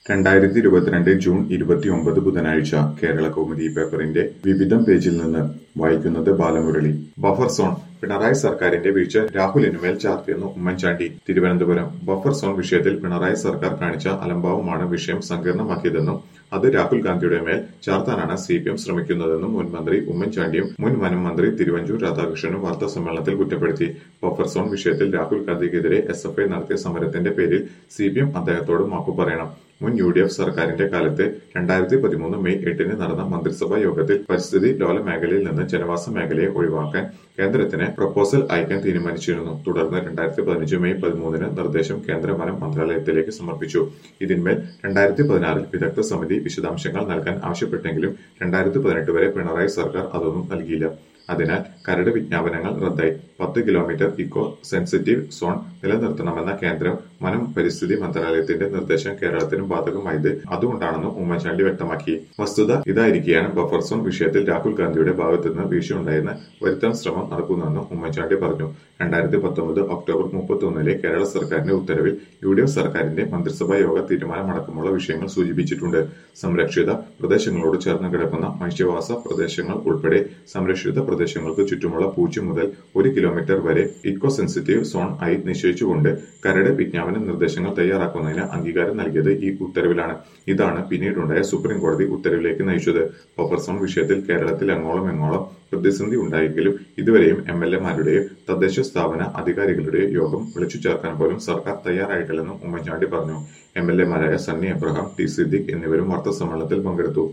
രണ്ടായിരത്തി ഇരുപത്തിരണ്ട് ജൂൺ ഇരുപത്തിയൊമ്പത് ബുധനാഴ്ച കേരള കൗമുദി പേപ്പറിന്റെ വിവിധം പേജിൽ നിന്ന് വായിക്കുന്നത് ബാലമുരളി ബഫർ സോൺ പിണറായി സർക്കാരിന്റെ വീഴ്ച രാഹുലിനുമേൽ ചാർത്തിയെന്ന് ഉമ്മൻചാണ്ടി തിരുവനന്തപുരം ബഫർ സോൺ വിഷയത്തിൽ പിണറായി സർക്കാർ കാണിച്ച അലംഭാവമാണ് വിഷയം സങ്കീർണമാക്കിയതെന്നും അത് രാഹുൽ ഗാന്ധിയുടെ മേൽ ചാർത്താനാണ് സി പി എം ശ്രമിക്കുന്നതെന്നും മുൻ മന്ത്രി ഉമ്മൻചാണ്ടിയും മുൻ വനം മന്ത്രി തിരുവഞ്ചൂർ രാധാകൃഷ്ണനും വാർത്താ സമ്മേളനത്തിൽ കുറ്റപ്പെടുത്തി ബഫർ സോൺ വിഷയത്തിൽ രാഹുൽ ഗാന്ധിക്കെതിരെ എസ് എഫ് ഐ നടത്തിയ സമരത്തിന്റെ പേരിൽ സി പി എം അദ്ദേഹത്തോട് മാപ്പ് പറയണം മുൻ യു ഡി എഫ് സർക്കാരിന്റെ കാലത്ത് രണ്ടായിരത്തി പതിമൂന്ന് മെയ് എട്ടിന് നടന്ന മന്ത്രിസഭാ യോഗത്തിൽ പരിസ്ഥിതി ലോല മേഖലയിൽ നിന്ന് ജനവാസ മേഖലയെ ഒഴിവാക്കാൻ കേന്ദ്രത്തിന് പ്രപ്പോസൽ അയക്കാൻ തീരുമാനിച്ചിരുന്നു തുടർന്ന് രണ്ടായിരത്തി പതിനഞ്ച് മെയ് പതിമൂന്നിന് നിർദ്ദേശം കേന്ദ്ര വനം മന്ത്രാലയത്തിലേക്ക് സമർപ്പിച്ചു ഇതിന്മേൽ രണ്ടായിരത്തി പതിനാറിൽ വിദഗ്ധ സമിതി വിശദാംശങ്ങൾ നൽകാൻ ആവശ്യപ്പെട്ടെങ്കിലും രണ്ടായിരത്തി പതിനെട്ട് വരെ പിണറായി സർക്കാർ അതൊന്നും നൽകിയില്ല അതിനാൽ കരട് വിജ്ഞാപനങ്ങൾ റദ്ദായി പത്ത് കിലോമീറ്റർ ഇക്കോ സെൻസിറ്റീവ് സോൺ നിലനിർത്തണമെന്ന കേന്ദ്രം വനം പരിസ്ഥിതി മന്ത്രാലയത്തിന്റെ നിർദ്ദേശം കേരളത്തിനും ബാധകമായത് അതുകൊണ്ടാണെന്നും ഉമ്മൻചാണ്ടി വ്യക്തമാക്കി വസ്തുത ഇതായിരിക്കെയാണ് ബഫർ സോൺ വിഷയത്തിൽ രാഹുൽ ഗാന്ധിയുടെ ഭാഗത്തുനിന്ന് വീഴ്ചയുണ്ടായെന്ന് വരുത്താൻ ശ്രമം നടക്കുന്നുവെന്നും ഉമ്മൻചാണ്ടി പറഞ്ഞു രണ്ടായിരത്തി പത്തൊമ്പത് ഒക്ടോബർ മുപ്പത്തൊന്നിലെ കേരള സർക്കാരിന്റെ ഉത്തരവിൽ യു ഡി എഫ് സർക്കാരിന്റെ മന്ത്രിസഭാ യോഗ തീരുമാനമടക്കമുള്ള വിഷയങ്ങൾ സൂചിപ്പിച്ചിട്ടുണ്ട് സംരക്ഷിത പ്രദേശങ്ങളോട് ചേർന്ന് കിടക്കുന്ന മനുഷ്യവാസ പ്രദേശങ്ങൾ ഉൾപ്പെടെ സംരക്ഷിത പ്രദേശങ്ങൾക്ക് ചുറ്റുമുള്ള പൂജ്യം മുതൽ ഒരു കിലോമീറ്റർ വരെ ഇക്കോ സെൻസിറ്റീവ് സോൺ ആയി നിശ്ചയിച്ചുകൊണ്ട് കരട് വിജ്ഞാപന നിർദ്ദേശങ്ങൾ തയ്യാറാക്കുന്നതിന് അംഗീകാരം നൽകിയത് ഈ ഉത്തരവിലാണ് ഇതാണ് പിന്നീടുണ്ടായ സുപ്രീം കോടതി ഉത്തരവിലേക്ക് നയിച്ചത് ബഫർ സോൺ വിഷയത്തിൽ കേരളത്തിൽ അങ്ങോളം എങ്ങോളം പ്രതിസന്ധി ഉണ്ടായെങ്കിലും ഇതുവരെയും എം എൽ എമാരുടെയോ തദ്ദേശ സ്ഥാപന അധികാരികളുടെയോ യോഗം വിളിച്ചു ചേർക്കാൻ പോലും സർക്കാർ തയ്യാറായിട്ടില്ലെന്നും ഉമ്മൻചാണ്ടി പറഞ്ഞു M L എമാരായ Sunny Abraham T Siddique എന്നിവരും വാർത്താ സമ്മേളനത്തിൽ പങ്കെടുത്തു